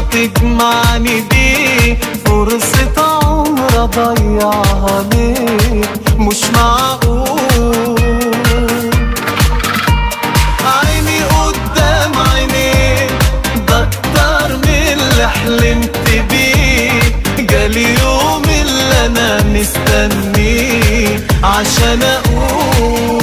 تجمعني بيه فرصة عمر اضيعها ليه مش معقول عيني قدام عينيك ده اكتر من اللي حلمت بيه جالي يوم اللي انا مستنيه عشان اقول